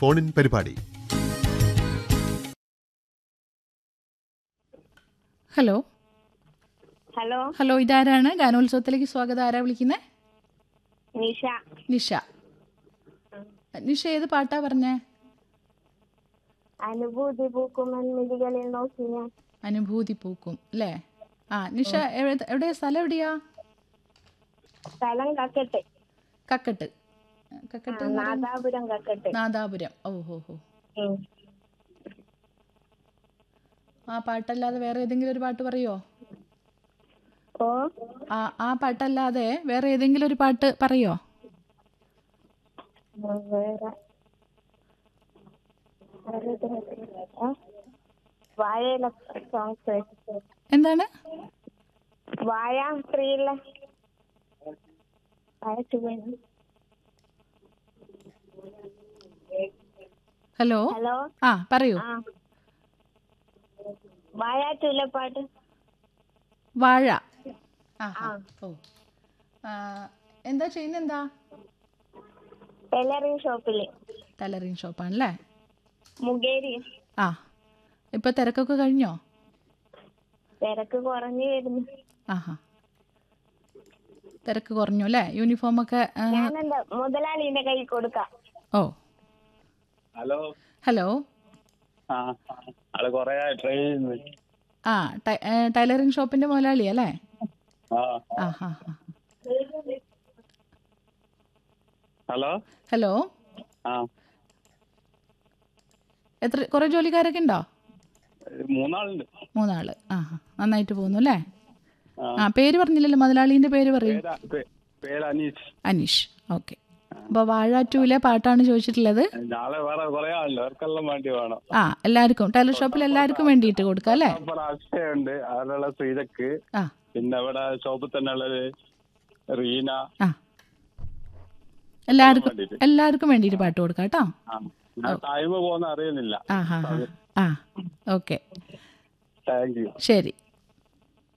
ഫോണിൻ പരിപാടി hello hello hello ഇതാരാണ് ഗാനോത്സവത്തിലേക്ക് സ്വാഗതം ആരാ വിളിക്കുന്നത് നിഷ നിഷ നിഷ ഏത് പാട്ടാ പറഞ്ഞേ അനുഭൂതി പൂക്കുമൻ മിഴികളിൽ നോക്കി ഞാൻ അനുഭൂതി പൂക്കും അല്ലേ ആ നിഷ എവിടെ- എവിടെയാ സ്ഥലം എവിടെയാ സ്ഥലം കക്കട്ട് കക്കട്ട് കക്കട്ട് എന്ന് പറയുമ്പോ- നാദാപുരം കക്കട്ട് നാദാപുരം ഓ ഹോ ഹോ ഉം. ആ പാട്ടല്ലാതെ വേറെ ഏതെങ്കിലും ഒരു പാട്ട് പറയോ ഓ ആ ആ പാട്ടല്ലാതെ വേറെ ഏതെങ്കിലും ഒരു പാട്ട് പറയോ ഉം, വേറെ വേറെ ഇത് ഏ? വാഴയിലെ സോങ്സ് എന്താണ് വാഴ ത്രീയിലെ വാഴ two ആണ്. ഹലോ ഹലോ ആ പറയൂ ആ വാഴ ടൂലെ പാട്ട് വാഴ ആ ആ. ഓ ആ, എന്താ ചെയ്യുന്നത് എന്താ ടൈലറിംഗ് ഷോപ്പില് ടൈലറിങ് ഷോപ്പാണല്ലേ മുഖേരി ആ ഇപ്പൊ തിരക്കൊക്കെ കഴിഞ്ഞോ തിരക്ക് കുറഞ്ഞു വരുന്നു ആഹാ തിരക്ക് കുറഞ്ഞു അല്ലേ യൂണിഫോമൊക്കെ ആ, ഞാനെന്താ മുതലാളിന്റെ കൈ കൊടുക്കാം ഓ ഹലോ ഹലോ ആ ആള് കൊറേ ട്രൈ ചെയ്യുന്നു ആ ടൈ- ഏ, ടൈലറിങ് ഷോപ്പിന്റെ മുതലാളി അല്ലേ ആ ആ ഹാ ഹാ ഹലോ ഹലോ ആ എത്ര കുറേ ജോലിക്കാരൊക്കെ ഉണ്ടോ മൂന്നാളുണ്ട് മൂന്നാള് ആ ഹാ നന്നായിട്ട് പോകുന്നു അല്ലേ ആ. ആ പേര് പറഞ്ഞില്ലല്ലോ മുതലാളീൻ്റെ പേര് പറയൂ പേരാ പേ- പേര് അനീഷ് അനീഷ് ഓക്കെ അപ്പോൾ വാഴ ടൂലെ പാട്ടാണ് ചോദിച്ചിട്ടുള്ളത് നാളെ വേറെ കുറെ ആളുണ്ട് അവർക്കെല്ലാം വേണ്ടി വേണം ആ എല്ലാവർക്കും ടൈലർ ഷോപ്പിൽ എല്ലാവർക്കും വേണ്ടിയിട്ട് കൊടുക്കാം അല്ലേ അപ്പുറം അക്ഷയുണ്ട് അതിലുള്ള ശ്രീജക്ക് ആ പിന്നെ ഇവിടെ ഷോപ്പിൽ തന്നെ ഉള്ളത് റീന ആ എല്ലാവർക്കും വേണ്ടിയിട്ട്. എല്ലാവർക്കും വേണ്ടിയിട്ട് പാട്ട് കൊടുക്കാം കേട്ടോ ആ ടൈം പോകുന്ന അറിയുന്നില്ല ആ ഹാ ഹാ ആ ഓക്കെ താങ്ക് യു ശരി